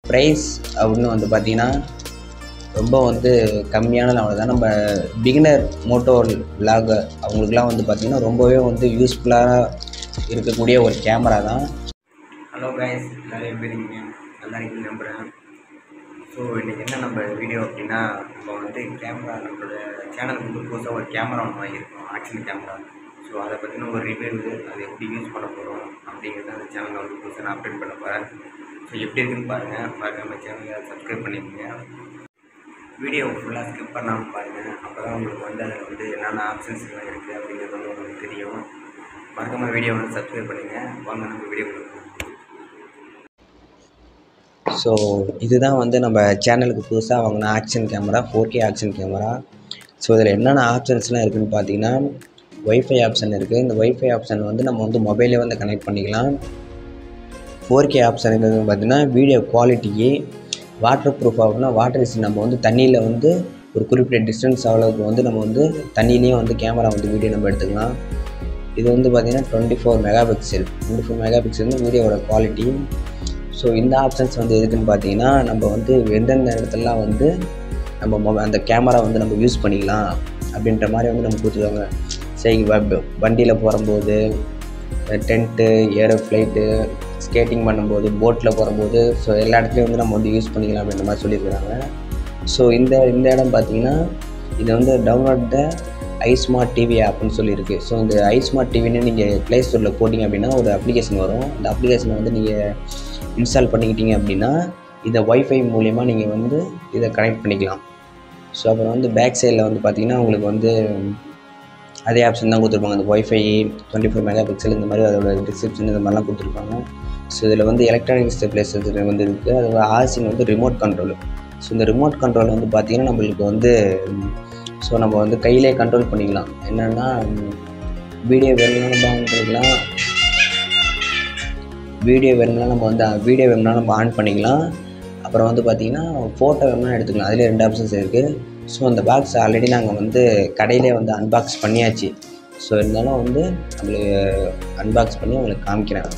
price அப்படின்னு வந்து பார்த்தீங்கன்னா ரொம்ப வந்து கம்மியான லெவலில் தான் நம்ம பிகினர் மோட்டோ விலாக் அவங்களுக்குலாம் வந்து பார்த்திங்கன்னா ரொம்பவே வந்து யூஸ்ஃபுல்லாக இருக்கக்கூடிய ஒரு கேமரா தான் ஹலோ கைஸ் எல்லோரும் எப்படி இருக்கீங்க நல்லா இருக்கீங்க நம்புகிறேன் ஸோ இன்றைக்கி என்ன நம்ம வீடியோ அப்படின்னா நம்ம வந்து கேமரா நம்மளோட சேனலுக்கு வந்து புதுசாக ஒரு கேமரா ஒன்று வாங்கியிருக்கோம் ஆக்ஷன் கேமரா ஸோ அதை பற்றின ஒரு ரிவ்யூ அது எப்படி யூஸ் பண்ண போகிறோம் அப்படிங்கிறத அந்த சேனலில் வந்து புதுசாக நான் அப்டேட் பண்ண போகிறேன் ஸோ எப்படி இருக்குன்னு பாருங்கள் மறக்காம சேனலை சப்ஸ்கிரைப் பண்ணிக்கோங்க வீடியோ ஃபுல்லாக ஸ்கிப் பண்ணாமல் பாருங்கள் அப்போ தான் உங்களுக்கு வந்து அதில் வந்து என்னென்ன ஆப்ஷன்ஸ் எல்லாம் இருக்குது அப்படிங்கிறது வந்து உங்களுக்கு தெரியும் மறக்காம வீடியோ வந்து சப்ஸ்கிரைப் பண்ணுங்கள் வாங்க நம்ம வீடியோ ஸோ இதுதான் வந்து நம்ம சேனலுக்கு புதுசாக வாங்கின action camera four K action camera so இதில் என்னென்ன ஆப்ஷன்ஸ்லாம் இருக்குதுன்னு பார்த்தீங்கன்னா ஒய்ஃபை ஆப்ஷன் இருக்குது இந்த ஒய்ஃபை ஆப்ஷன் வந்து நம்ம வந்து மொபைலே வந்து கனெக்ட் பண்ணிக்கலாம் ஃபோர் கே ஆப்ஷன் இருக்கிறது பார்த்தீங்கன்னா வீடியோ குவாலிட்டிக்கு வாட்டர் ப்ரூஃப் ஆகும்னா வாட்டர் ரெசிஸ்ட் நம்ம வந்து தண்ணியில் வந்து ஒரு குறிப்பிட்ட டிஸ்டன்ஸ் அளவுக்கு வந்து நம்ம வந்து தண்ணியிலையும் வந்து கேமரா வந்து வீடியோ நம்ம எடுத்துக்கலாம் இது வந்து பார்த்திங்கன்னா twenty four megapixel twenty four megapixel வந்து வீடியோவோட குவாலிட்டி ஸோ இந்த ஆப்ஷன்ஸ் வந்து எதுக்குன்னு பார்த்தீங்கன்னா நம்ம வந்து எந்தெந்த இடத்துலலாம் வந்து நம்ம மொப அந்த கேமரா வந்து நம்ம யூஸ் பண்ணிக்கலாம் அப்படின்ற மாதிரி வந்து நம்ம கொடுத்துருக்காங்க சரி வண்டியில் போகும்போது டென்ட்டு ஏரோ ஃப்ளைட்டு ஸ்கேட்டிங் பண்ணும்போது போட்டில் போகும்போது ஸோ எல்லா இடத்துலையும் வந்து நம்ம வந்து யூஸ் பண்ணிக்கலாம் அப்படின்ற மாதிரி சொல்லியிருக்கிறாங்க ஸோ இந்த இந்த இடம் பார்த்தீங்கன்னா இது வந்து download the I smart TV ஆப்னு சொல்லியிருக்கு ஸோ இந்த ஐ ஸ்மார்ட் டிவின்னு நீங்கள் ப்ளே ஸ்டோரில் போட்டிங்க அப்படின்னா ஒரு அப்ளிகேஷன் வரும் இந்த அப்ளிகேஷனை வந்து நீங்கள் இன்ஸ்டால் பண்ணிக்கிட்டீங்க அப்படின்னா இதை ஒய்ஃபை மூலிமா நீங்கள் வந்து இதை கனெக்ட் பண்ணிக்கலாம் ஸோ அப்புறம் வந்து பேக் சைடில் வந்து பார்த்திங்கன்னா உங்களுக்கு வந்து அதே ஆப்ஷன் தான் கொடுத்துருப்பாங்க அந்த wifi twenty four megapixel இந்த மாதிரி அதோட டிஸ்கிரிப்ஷன் இந்த மாதிரிலாம் கொடுத்துருப்பாங்க ஸோ இதில் வந்து எலக்ட்ரானிக் ஸ்டெப்லைசர் வந்து இருக்குது அது ஆர்சின் வந்து ரிமோட் கண்ட்ரோல் ஸோ இந்த ரிமோட் கண்ட்ரோல் வந்து பார்த்திங்கன்னா நம்மளுக்கு வந்து ஸோ நம்ம வந்து கையிலே கண்ட்ரோல் பண்ணிக்கலாம் என்னென்னா வீடியோ வேணும்னா நம்ம ஆன் பண்ணிக்கலாம் வீடியோ வேணும்னா நம்ம வந்து வீடியோ வேணும்னா நம்ம ஆன் பண்ணிக்கலாம் அப்புறம் வந்து பார்த்திங்கன்னா ஃபோட்டோ வேணும்னா எடுத்துக்கலாம் அதிலே ரெண்டு ஆப்ஷன்ஸ் இருக்குது ஸோ அந்த பாக்ஸ் ஆல்ரெடி நாங்கள் வந்து கடையிலே வந்து அன்பாக்ஸ் பண்ணியாச்சு ஸோ இருந்தாலும் வந்து நம்மளுக்கு அன்பாக்ஸ் பண்ணி உங்களுக்கு காமிக்கிறேன்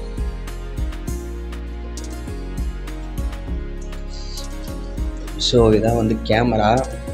ஸோ இதான் வந்து கேமரா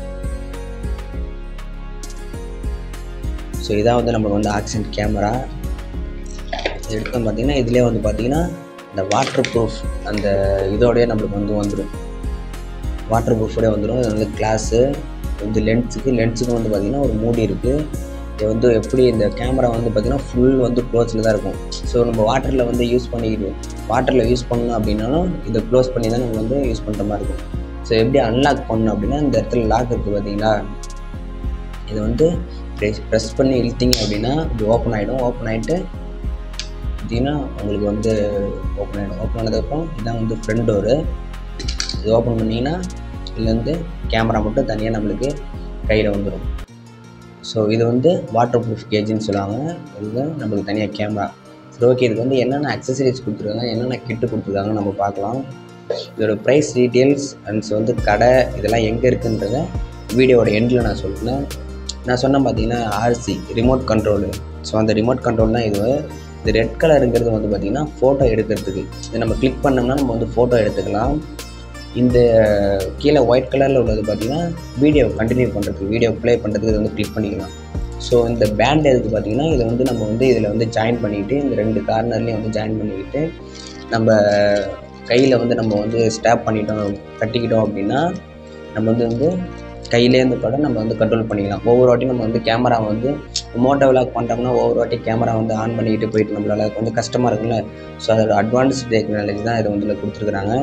ஸோ இதான் வந்து நம்மளுக்கு வந்து ஆக்ஷன் கேமரா எடுத்தோம் பார்த்திங்கன்னா இதிலே வந்து பார்த்திங்கன்னா இந்த வாட்டர் ப்ரூஃப் அந்த இதோடய நம்மளுக்கு வந்து வந்துடும் வாட்டர் ப்ரூஃபோடய வந்துடும் இது வந்து கிளாஸு வந்து லென்ஸுக்கு லென்ஸுக்கு வந்து பார்த்திங்கன்னா ஒரு மூடி இருக்குது இது வந்து எப்படி இந்த கேமரா வந்து பார்த்திங்கன்னா ஃபுல் வந்து க்ளோஸில் தான் இருக்கும் ஸோ நம்ம வாட்டரில் வந்து யூஸ் பண்ணிக்கிட்டு வாட்டரில் யூஸ் பண்ணணும் அப்படின்னாலும் இதை க்ளோஸ் பண்ணி தான் நம்ம வந்து யூஸ் பண்ணுற மாதிரி இருக்கும் ஸோ எப்படி அன்லாக் பண்ணணும் அப்படின்னா இந்த இடத்துல லாக் இருக்குது பார்த்தீங்களா இது வந்து ப்ரெஸ் ப்ரெஸ் பண்ணி இழுத்தீங்க அப்படின்னா இது ஓப்பன் ஆகிடும் ஓப்பன் ஆகிட்டு பார்த்தீங்கன்னா உங்களுக்கு வந்து ஓப்பன் ஆகிடும் ஓப்பன் ஆனதுக்கப்புறம் இதான் வந்து ஃப்ரண்ட் டோரு இது ஓப்பன் பண்ணிங்கன்னா இதுலேருந்து கேமரா மட்டும் தனியாக நம்மளுக்கு கையில் வந்துடும் ஸோ இது வந்து வாட்டர் ப்ரூஃப் கேஜின்னு சொல்லுவாங்க இது நம்மளுக்கு தனியாக கேமரா சரி ஓகே இதுக்கு வந்து என்னென்ன அக்சசரிஸ் கொடுத்துருக்காங்க என்னென்ன கிட்டு கொடுத்துருக்காங்க நம்ம பார்க்கலாம் இதோட ப்ரைஸ் டீட்டெயில்ஸ் அண்ட்ஸ் வந்து கடை இதெல்லாம் எங்கே இருக்குன்றத வீடியோவோட எண்டில் நான் சொல்கிறேன் நான் சொன்னேன் பார்த்தீங்கன்னா ஆர்சி ரிமோட் கண்ட்ரோலு ஸோ அந்த ரிமோட் கண்ட்ரோல் தான் இது இது ரெட் கலருங்கிறது வந்து பார்த்திங்கன்னா ஃபோட்டோ எடுக்கிறதுக்கு இதை நம்ம கிளிக் பண்ணோம்னா நம்ம வந்து ஃபோட்டோ எடுத்துக்கலாம் இந்த கீழே ஒயிட் கலரில் உள்ளது பார்த்திங்கன்னா வீடியோ கண்டினியூ பண்ணுறதுக்கு வீடியோ ப்ளே பண்ணுறதுக்கு இதை வந்து கிளிக் பண்ணிக்கலாம் ஸோ இந்த பேண்ட் எதுக்கு பார்த்திங்கன்னா இதை வந்து நம்ம வந்து இதில் வந்து ஜாயின் பண்ணிக்கிட்டு இந்த ரெண்டு கார்னர்லேயும் வந்து ஜாயின் பண்ணிக்கிட்டு நம்ம கையில் வந்து நம்ம வந்து ஸ்டாப் பண்ணிட்டோம் கட்டிக்கிட்டோம் அப்படின்னா நம்ம வந்து வந்து கையிலேருந்து கூட நம்ம வந்து கண்ட்ரோல் பண்ணிக்கலாம் ஒவ்வொரு வாட்டியும் நம்ம வந்து கேமரா வந்து மோட்டோ விளாக் பண்ணுறோம்னா ஒவ்வொரு வாட்டி கேமரா வந்து ஆன் பண்ணிக்கிட்டு போயிட்டு நம்மளால் கொஞ்சம் கஷ்டமாக இருக்குல்ல ஸோ அதோட அட்வான்ஸ் டெக்னாலஜி தான் இதை வந்து இதில் கொடுத்துருக்குறாங்க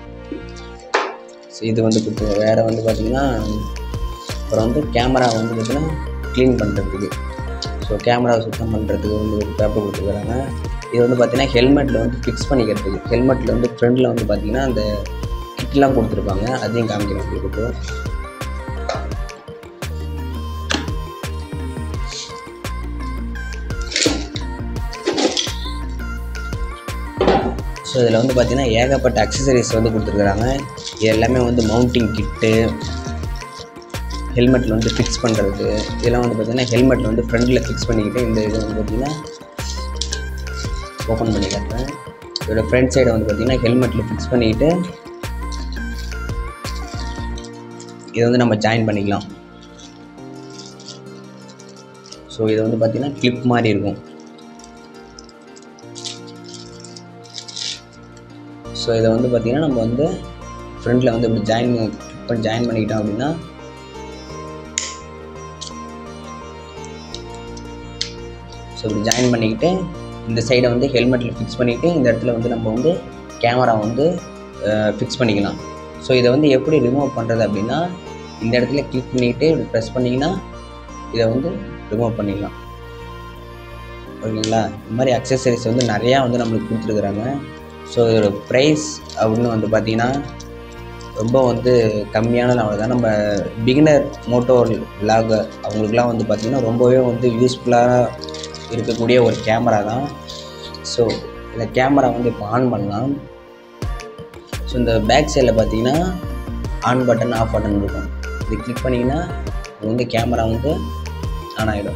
ஸோ இது வந்து கொடுத்து வேறு வந்து பார்த்திங்கன்னா அப்புறம் வந்து கேமரா வந்து பார்த்திங்கன்னா க்ளீன் பண்ணுறதுக்கு ஸோ கேமரா சுத்தம் பண்ணுறதுக்கு வந்து ஒரு பேப்பர் கொடுத்துருக்குறாங்க இது வந்து பார்த்திங்கன்னா ஹெல்மெட்டில் வந்து ஃபிக்ஸ் பண்ணிக்கிறதுக்கு ஹெல்மெட்டில் வந்து ஃப்ரண்டில் வந்து பார்த்திங்கன்னா அந்த கிட்லாம் கொடுத்துருப்பாங்க அதையும் காமிக்கிறேன் உங்களுக்கு இப்போ ஸோ இதில் வந்து பார்த்திங்கன்னா ஏகப்பட்ட அக்சசரிஸ் வந்து கொடுத்துருக்குறாங்க இது எல்லாமே வந்து மவுண்டிங் கிட்டு ஹெல்மெட்டில் வந்து ஃபிக்ஸ் பண்ணுறது இதெல்லாம் வந்து பார்த்திங்கன்னா ஹெல்மெட்டில் வந்து ஃப்ரண்டில் ஃபிக்ஸ் பண்ணிக்கிட்டு இந்த இது வந்து பார்த்திங்கன்னா ஓப்பன் பண்ணி காட்டுறேன் இதோட ஃப்ரண்ட் சைடை வந்து பார்த்திங்கன்னா ஹெல்மெட்டில் ஃபிக்ஸ் பண்ணிக்கிட்டு இதை வந்து நம்ம ஜாயின் பண்ணிக்கலாம் ஸோ இது வந்து பார்த்திங்கன்னா கிளிப் மாதிரி இருக்கும் ஸோ இதை வந்து பார்த்திங்கன்னா நம்ம வந்து ஃப்ரண்ட்டில் வந்து இப்படி ஜாயின் கிளிக் பண்ணி ஜாயின் பண்ணிக்கிட்டோம் அப்படின்னா ஸோ இப்படி ஜாயின் பண்ணிக்கிட்டு இந்த சைடை வந்து ஹெல்மெட்டில் ஃபிக்ஸ் பண்ணிவிட்டு இந்த இடத்துல வந்து நம்ம வந்து கேமரா வந்து ஃபிக்ஸ் பண்ணிக்கலாம் ஸோ இதை வந்து எப்படி ரிமூவ் பண்ணுறது அப்படின்னா இந்த இடத்துல கிளிக் பண்ணிக்கிட்டு இப்படி ப்ரெஸ் பண்ணிங்கன்னா இதை வந்து ரிமூவ் பண்ணிக்கலாம் ஓகேங்களா இந்த மாதிரி அக்சசரிஸ் வந்து நிறையா வந்து நம்மளுக்கு கொடுத்துருக்குறாங்க ஸோ இதோட ப்ரைஸ் அப்படின்னு வந்து பார்த்திங்கன்னா ரொம்ப வந்து கம்மியான லெவல் தான் நம்ம பிகினர் மோட்டோ விலாகர் அவங்களுக்குலாம் வந்து பார்த்திங்கன்னா ரொம்பவே வந்து யூஸ்ஃபுல்லாக இருக்கக்கூடிய ஒரு கேமரா தான் ஸோ இந்த கேமரா வந்து இப்போ ஆன் பண்ணலாம் ஸோ இந்த பேக் சைடில் பார்த்தீங்கன்னா ஆன் பட்டன் ஆஃப் பட்டன் இருக்கும் இது கிளிக் பண்ணிங்கன்னா இது வந்து கேமரா வந்து ஆன் ஆகிடும்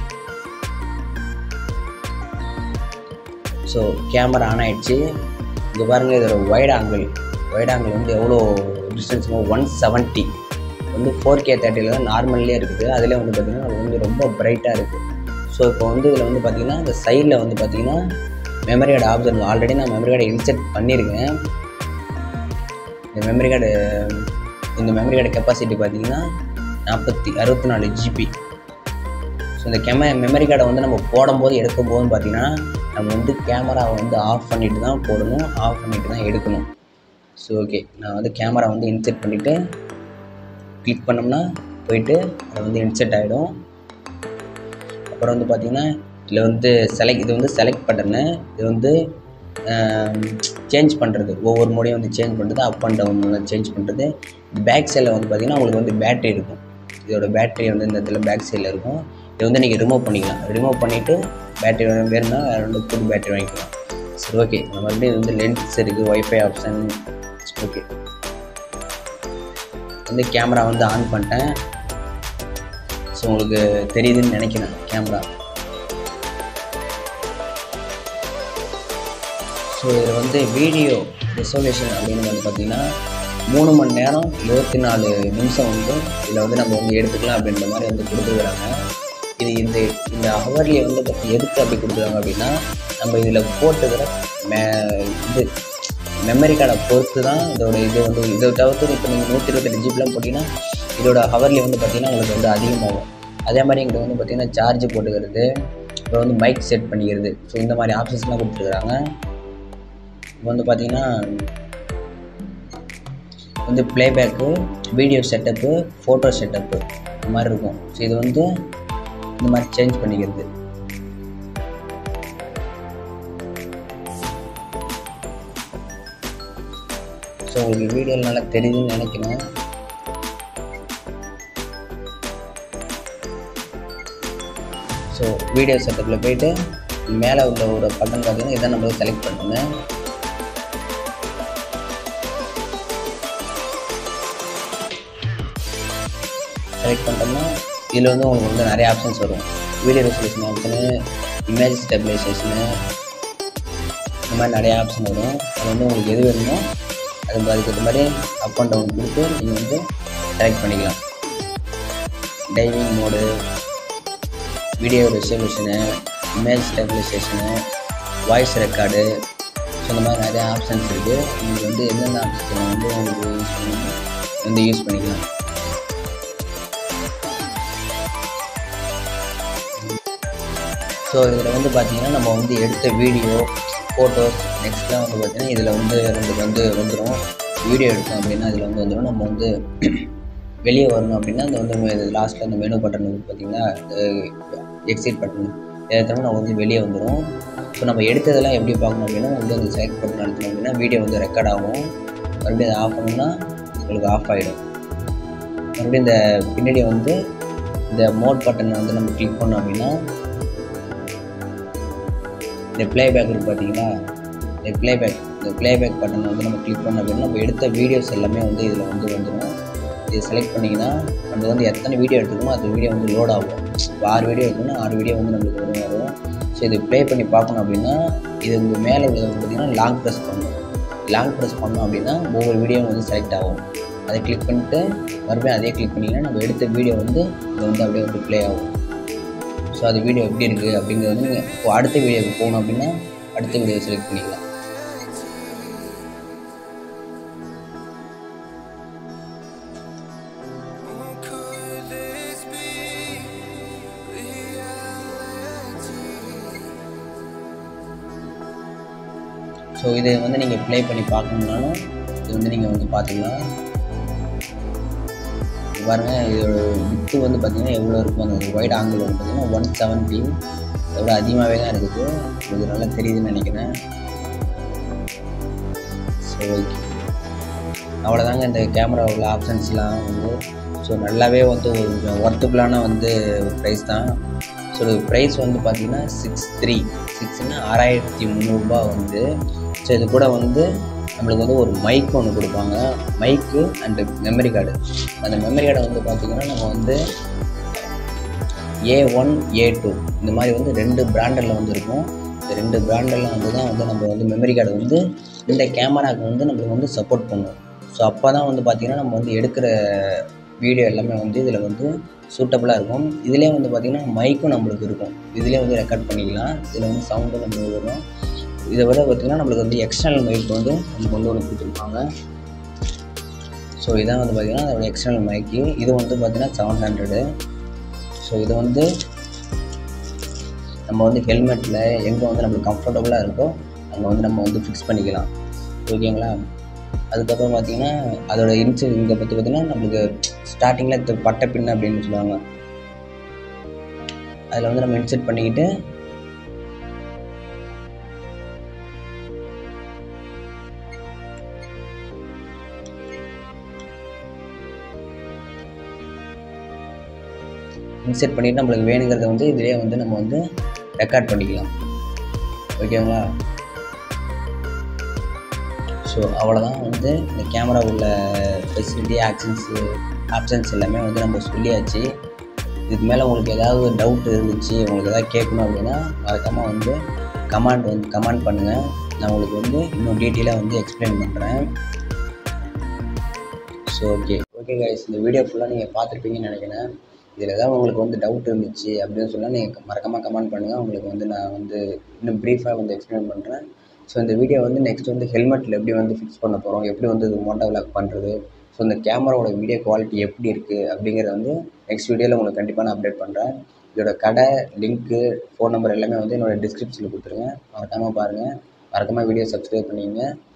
ஸோ கேமரா ஆன் ஆகிடுச்சு இங்கே பாருங்கள் இதோட வைட் ஆங்கிள் வைட் ஆங்கிள் வந்து எவ்வளோ டிஸ்டன்ஸ் ஒன் செவன்ட்டி வந்து ஃபோர் கே தேர்ட்டியில் தான் நார்மல்லே இருக்குது அதில் வந்து பார்த்திங்கன்னா அது வந்து ரொம்ப பிரைட்டாக இருக்குது ஸோ இப்போ வந்து இதில் வந்து பார்த்திங்கன்னா இந்த சைடில் வந்து பார்த்திங்கன்னா மெமரி கார்டு ஆப்ஷன் ஆல்ரெடி நான் மெமரி கார்டை இன்செர்ட் பண்ணியிருக்கேன் இந்த மெமரி கார்டு இந்த மெமரி கார்டு கெப்பாசிட்டி பார்த்திங்கன்னா நாற்பத்தி அறுபத்தி நாலு ஜிபி ஸோ இந்த கெம மெமரி கார்டை வந்து நம்ம போடும்போது எடுக்கும் போதும் பார்த்திங்கன்னா நம்ம வந்து கேமராவை வந்து ஆஃப் பண்ணிட்டு தான் போடணும் ஆஃப் பண்ணிட்டு தான் எடுக்கணும் ஸோ ஓகே நான் வந்து கேமரா வந்து இன்செர்ட் பண்ணிவிட்டு கிளிக் பண்ணோம்னா போயிட்டு அது வந்து இன்செர்ட் ஆகிடும் அப்புறம் வந்து பார்த்திங்கன்னா இதில் வந்து செலக்ட் இது வந்து செலக்ட் பட்டனு இது வந்து சேஞ்ச் பண்ணுறது ஒவ்வொரு முறையும் வந்து சேஞ்ச் பண்ணுறது அப் அண்ட் டவுன் சேஞ்ச் பண்ணுறது பேக் சைடில் வந்து பார்த்திங்கன்னா உங்களுக்கு வந்து பேட்ரி இருக்கும் இதோட பேட்ரி வந்து இந்த இடத்துல பேக் சைடில் இருக்கும் இதை வந்து நீங்கள் ரிமூவ் பண்ணிக்கலாம் ரிமூவ் பண்ணிவிட்டு பேட்ரி வேணும்னா வேறு வந்து புது பேட்ரி வாங்கிக்கலாம் சரி ஓகே மறுபடியும் இது வந்து லென்ஸ் இருக்குது ஒய்ஃபை ஆப்ஷன் ஓகே வந்து கேமரா வந்து ஆன் பண்ணிட்டேன் ஸோ உங்களுக்கு தெரியுதுன்னு நினைக்கிறேன் கேமரா ஸோ இதில் வந்து வீடியோ ரெசல்யூஷன் அப்படின்னு வந்து பார்த்திங்கன்னா மூணு மணி நேரம் இருபத்தி நாலு நிமிஷம் வந்து இதில் வந்து நம்ம வந்து எடுத்துக்கலாம் அப்படின்ற மாதிரி வந்து கொடுத்துருக்குறாங்க இது இந்த இந்த ஹவர்லேயே வந்து பார்த்தி எதுக்கு அப்படி கொடுக்குறாங்க அப்படின்னா நம்ம இதில் போட்டுக்கிற மே இது மெமரி கார்டை பொறுத்து தான் இதோட இது வந்து இதை தவிர்த்து இப்போ நீங்கள் நூற்றி இருபத்தெட்டு ஜிபிலாம் போட்டிங்கன்னா இதோட ஹவர்லி வந்து பார்த்திங்கன்னா உங்களுக்கு வந்து அதிகமாகும் அதே மாதிரி எங்கிட்ட வந்து பார்த்திங்கன்னா சார்ஜ் போட்டுக்கிறது அப்புறம் வந்து மைக் செட் பண்ணிக்கிறது ஸோ இந்த மாதிரி ஆப்ஷன்ஸ்லாம் கொடுத்துருக்குறாங்க இப்போ வந்து பார்த்திங்கன்னா வந்து playback video setup photo setup இந்த மாதிரி இருக்கும் ஸோ இது வந்து இந்த மாதிரி சேஞ்ச் பண்ணிக்கிறது ஸோ உங்களுக்கு வீடியோ நல்லா தெரியுதுன்னு நினைக்கிறேன் ஸோ வீடியோ செட்டப்பில் போயிட்டு மேலே உள்ள ஒரு பட்டன் பார்த்தீங்கன்னா இதை நம்ம செலக்ட் பண்ணுங்க செலக்ட் பண்ணிட்டோம்னா இதில் வந்து உங்களுக்கு வந்து நிறைய ஆப்ஷன்ஸ் வரும் video resolution option image stabilization இந்த மாதிரி நிறைய ஆப்ஷன் வரும் அது வந்து உங்களுக்கு எது வேணுமோ அது அதுக்கேற்ற மாதிரி அப் அண்ட் டவுன் கொடுத்து நீங்கள் வந்து செலக்ட் பண்ணிக்கலாம் diving mode video resolution image stabilization voice record so இந்த மாதிரி நிறைய ஆப்ஷன்ஸ் இருக்குது உங்களுக்கு வந்து எந்தெந்த ஆப்ஷன் வந்து உங்களுக்கு யூஸ் பண்ணி வந்து யூஸ் பண்ணிக்கலாம் ஸோ இதில் வந்து பார்த்திங்கன்னா நம்ம வந்து எடுத்த வீடியோ ஃபோட்டோஸ் நெக்ஸ்ட்லாம் வந்து பார்த்திங்கன்னா இதில் வந்து ரெண்டு வந்து வந்துடும் வீடியோ எடுத்தோம் அப்படின்னா இதில் வந்து வந்துடும் நம்ம வந்து வெளியே வரணும் அப்படின்னா அந்த வந்து லாஸ்ட்டில் அந்த மெனு பட்டன் வந்து பார்த்திங்கன்னா எக்ஸிட் பட்டன் எடுத்தோம்னா நம்ம வந்து வெளியே வந்துடும் ஸோ நம்ம எடுத்ததெல்லாம் எப்படி பார்க்கணும் அப்படின்னா வந்து அந்த செலக்ட் பட்டன் எடுத்தோம் அப்படின்னா வீடியோ வந்து ரெக்கார்ட் ஆகும் மறுபடியும் அதை ஆஃப் பண்ணோம்னா உங்களுக்கு ஆஃப் ஆகிடும் மறுபடியும் இந்த பின்னாடி வந்து இந்த மோட் பட்டனை வந்து நம்ம கிளிக் பண்ணோம் அப்படின்னா இந்த ப்ளேபேக் இருக்குது பார்த்தீங்களா இந்த ப்ளேபேக் இந்த ப்ளேபேக் பட்டனை வந்து நம்ம கிளிக் பண்ணோம் அப்படின்னா நம்ம எடுத்த வீடியோஸ் எல்லாமே வந்து இதில் வந்து வந்துடும் இதை செலக்ட் பண்ணிங்கன்னா நம்ம வந்து எத்தனை வீடியோ எடுத்துக்கணுமோ அந்த வீடியோ வந்து லோட் ஆகும் இப்போ ஆறு வீடியோ எடுக்கணும்னா ஆறு வீடியோ வந்து நம்மளுக்கு வரும் வரும் ஸோ இது ப்ளே பண்ணி பார்க்கணும் அப்படின்னா இது உங்கள் மேலே உள்ளது வந்து பார்த்திங்கன்னா லாங் ப்ரெஸ் பண்ணணும் லாங் ப்ரெஸ் பண்ணோம் அப்படின்னா ஒவ்வொரு வீடியோவும் வந்து செலக்ட் ஆகும் அதை கிளிக் பண்ணிட்டு மறுபடியும் அதே கிளிக் பண்ணிங்கன்னா நம்ம எடுத்த வீடியோ வந்து இது வந்து அப்படியே வந்து ப்ளே ஆகும் ஸோ அது வீடியோ எப்படி இருக்குது அப்படிங்கிறது வந்து நீங்கள் இப்போ அடுத்த வீடியோக்கு போகணும் அப்படின்னா அடுத்த வீடியோ செலக்ட் பண்ணிக்கலாம் ஸோ இதை வந்து நீங்கள் ப்ளே பண்ணி பார்க்கணுன்னாலும் இது வந்து நீங்கள் வந்து பார்த்துக்கலாம் இது பாருங்க இதோட வித்து வந்து பார்த்தீங்கன்னா எவ்வளோ இருக்கும் அந்த ஒயிட் ஆங்கிள் வந்து பார்த்தீங்கன்னா ஒன் செவன்ட்டி இதோட அதிகமாகவே தான் இருக்குது இது நல்லா தெரியுதுன்னு நினைக்கிறேன் ஸோ ஓகே அவ்வளோதாங்க இந்த கேமரா உள்ள ஆப்ஷன்ஸ்லாம் வந்து ஸோ நல்லாவே வந்து ஒரு கொஞ்சம் ஒர்த்துபுளான வந்து ப்ரைஸ் தான் ஸோ ப்ரைஸ் வந்து பார்த்திங்கன்னா சிக்ஸ் த்ரீ சிக்ஸ்னா ஆறாயிரத்தி முந்நூறுரூபா வந்து ஸோ இது கூட வந்து நம்மளுக்கு வந்து ஒரு மைக் ஒன்று கொடுப்பாங்க மைக்கு அண்டு மெமரி கார்டு அந்த மெமரி கார்டை வந்து பார்த்திங்கன்னா நம்ம வந்து ஏ ஒன் ஏ டூ இந்த மாதிரி வந்து ரெண்டு பிராண்டரில் வந்து இருக்கும் இந்த ரெண்டு பிராண்டரில் வந்து தான் வந்து நம்ம வந்து மெமரி கார்டு வந்து இந்த கேமராவுக்கு வந்து நம்மளுக்கு வந்து சப்போர்ட் பண்ணும் ஸோ அப்போ தான் வந்து பார்த்திங்கன்னா நம்ம வந்து எடுக்கிற வீடியோ எல்லாமே வந்து இதில் வந்து சூட்டபுளாக இருக்கும் இதுலேயே வந்து பார்த்திங்கன்னா மைக்கும் நம்மளுக்கு இருக்கும் இதுலேயே வந்து ரெக்கார்ட் பண்ணிக்கலாம் இதில் வந்து சவுண்டும் நம்மளுக்கு வரும் இதை விட பார்த்திங்கன்னா நம்மளுக்கு வந்து எக்ஸ்டர்னல் மைக் வந்து நமக்கு வந்து ஒன்று கொடுத்துருப்பாங்க ஸோ இதான் வந்து பார்த்திங்கன்னா அதோட எக்ஸ்டர்னல் மைக்கு இது வந்து பார்த்திங்கன்னா செவன் ஹண்ட்ரடு ஸோ இது வந்து நம்ம வந்து ஹெல்மெட்டில் எங்கே வந்து நம்மளுக்கு கம்ஃபர்டபுளாக இருக்கோ அங்கே வந்து நம்ம வந்து ஃபிக்ஸ் பண்ணிக்கலாம் ஓகேங்களா அதுக்கப்புறம் பார்த்தீங்கன்னா அதோட இன்ச்சு இங்கே பற்றி பார்த்தீங்கன்னா நம்மளுக்கு ஸ்டார்டிங்கில் பட்டை பின் அப்படின்னு சொல்லுவாங்க அதில் வந்து நம்ம இன்செர்ட் பண்ணிக்கிட்டு இன்செர்ட் பண்ணிவிட்டு நம்மளுக்கு வேணுங்கிறத வந்து இதிலே வந்து நம்ம வந்து ரெக்கார்ட் பண்ணிக்கலாம் ஓகேங்களா ஸோ அவ்வளோதான் வந்து இந்த கேமரா உள்ள ஃபெசிலிட்டி ஆக்ஷன்ஸு ஆப்ஷன்ஸ் எல்லாமே வந்து நம்ம சொல்லியாச்சு இதுக்கு மேலே உங்களுக்கு ஏதாவது ஒரு டவுட் இருந்துச்சு உங்களுக்கு ஏதாவது கேட்கணும் அப்படின்னா மறக்காமல் வந்து கமாண்ட் வந்து கமெண்ட் பண்ணுங்கள் நான் உங்களுக்கு வந்து இன்னும் டீட்டெயிலாக வந்து எக்ஸ்பிளைன் பண்ணுறேன் ஸோ ஓகே ஓகே கைஸ் இந்த வீடியோ ஃபுல்லாக நீங்கள் பார்த்துருப்பீங்கன்னு நினைக்கிறேன் இதில் ஏதாவது உங்களுக்கு வந்து டவுட் இருந்துச்சு அப்படின்னு சொன்னால் நீங்கள் மறக்காமல் கமெண்ட் பண்ணுங்கள் உங்களுக்கு வந்து நான் வந்து இன்னும் ப்ரீஃபாக வந்து எக்ஸ்பிளைன் பண்ணுறேன் ஸோ இந்த வீடியோ வந்து நெக்ஸ்ட் வந்து ஹெல்மெட்டில் எப்படி வந்து ஃபிக்ஸ் பண்ண போகிறோம் எப்படி வந்து இது மோட்டோ விளாக் பண்ணுறது ஸோ இந்த கேமராவோட வீடியோ குவாலிட்டி எப்படி இருக்குது அப்படிங்கிறத வந்து நெக்ஸ்ட் வீடியோவில் உங்களுக்கு கண்டிப்பாக நான் அப்டேட் பண்ணுறேன் இதோட கடை லிங்க்கு ஃபோன் நம்பர் எல்லாமே வந்து என்னோடய டிஸ்கிரிப்ஷனில் கொடுத்துருங்க மறக்காமல் பாருங்கள் மறக்காமல் வீடியோ சப்ஸ்கிரைப் பண்ணிங்க